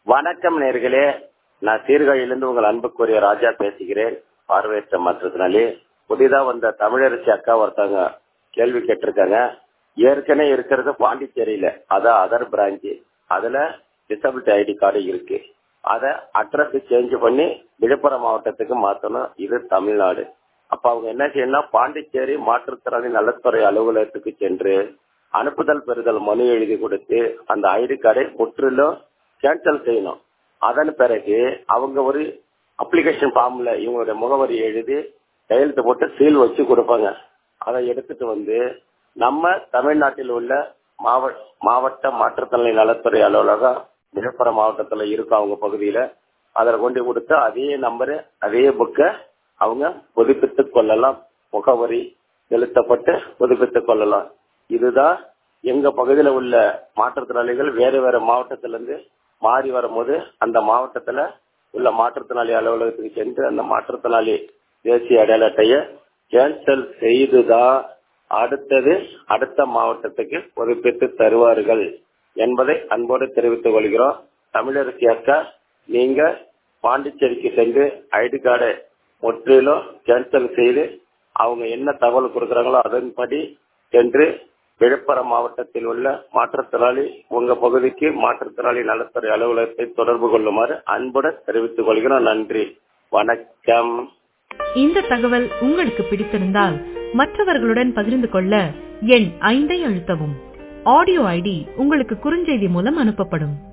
வணக்கம் நேர்களே நான் சீர்காழியிலிருந்து உங்கள் அன்புக்குரிய ராஜா பேசுகிறேன் பார்வையற்ற மாற்றத்தினாலே புதிதா வந்த தமிழரசி அக்கா ஒருத்தவங்க கேள்வி கேட்டிருக்காங்க ஏற்கனவே இருக்கிறது பாண்டிச்சேரியில அதான் அதர் பிரான்ச்சு அதுல டிசபிலிட்டி ஐடி கார்டு இருக்கு அத அட்ரஸ் சேஞ்ச் பண்ணி விழுப்புரம் மாவட்டத்துக்கு மாத்தணும் இது தமிழ்நாடு அப்ப அவங்க என்ன செய்யணும் பாண்டிச்சேரி மாற்றுத்திறனாளி நலத்துறை அலுவலகத்துக்கு சென்று அனுப்புதல் பெறுதல் மனு எழுதி கொடுத்து அந்த ஐடி கார்டை முற்றிலும் கேன்சல் செய்யணும் அதன் பிறகு அவங்க ஒரு அப்ளிகேஷன் ஃபார்ம்ல இவங்களுடைய முகவரி எழுதி கையெழுத்து போட்டு சீல் வச்சு கொடுப்பாங்க அதை எடுத்துட்டு வந்து நம்ம தமிழ்நாட்டில் உள்ள மாவட்ட மாவட்ட மாற்றுத்திறனாளி நலத்துறை அலுவலகம் விழுப்புரம் மாவட்டத்துல இருக்கும் அவங்க பகுதியில அதில் கொண்டு கொடுத்து அதே நம்பரு அதே புக்கை அவங்க புதுப்பித்துக் கொள்ளலாம் முகவரி செலுத்தப்பட்டு புதுப்பித்துக் கொள்ளலாம் இதுதான் எங்க பகுதியில உள்ள மாற்றுத்திறனாளிகள் வேறு வேறு மாவட்டத்தில இருந்து மாறி வரும்போது அந்த மாவட்டத்துல உள்ள மாற்றுத்திறனாளி அலுவலகத்துக்கு சென்று அந்த மாற்றுத்திறனாளி தேசிய அடையாள அட்டையை கேன்சல் செய்துதான் அடுத்தது அடுத்த மாவட்டத்துக்கு புதுப்பித்து தருவார்கள் என்பதை அன்போடு தெரிவித்துக் கொள்கிறோம் தமிழரசி அக்கா நீங்க பாண்டிச்சேரிக்கு சென்று ஐடி கார்டை முற்றிலும் கேன்சல் செய்து அவங்க என்ன தகவல் கொடுக்குறாங்களோ அதன்படி சென்று விழுப்புரம் மாவட்டத்தில் உள்ள மாற்றுத்திறனாளி உங்க பகுதிக்கு மாற்றுத்திறனாளி நலத்துறை அலுவலகத்தை தொடர்பு கொள்ளுமாறு அன்புடன் தெரிவித்துக் கொள்கிறோம் நன்றி வணக்கம் இந்த தகவல் உங்களுக்கு பிடித்திருந்தால் மற்றவர்களுடன் பகிர்ந்து கொள்ள எண் ஐந்தை அழுத்தவும் ஆடியோ ஐடி உங்களுக்கு குறுஞ்செய்தி மூலம் அனுப்பப்படும்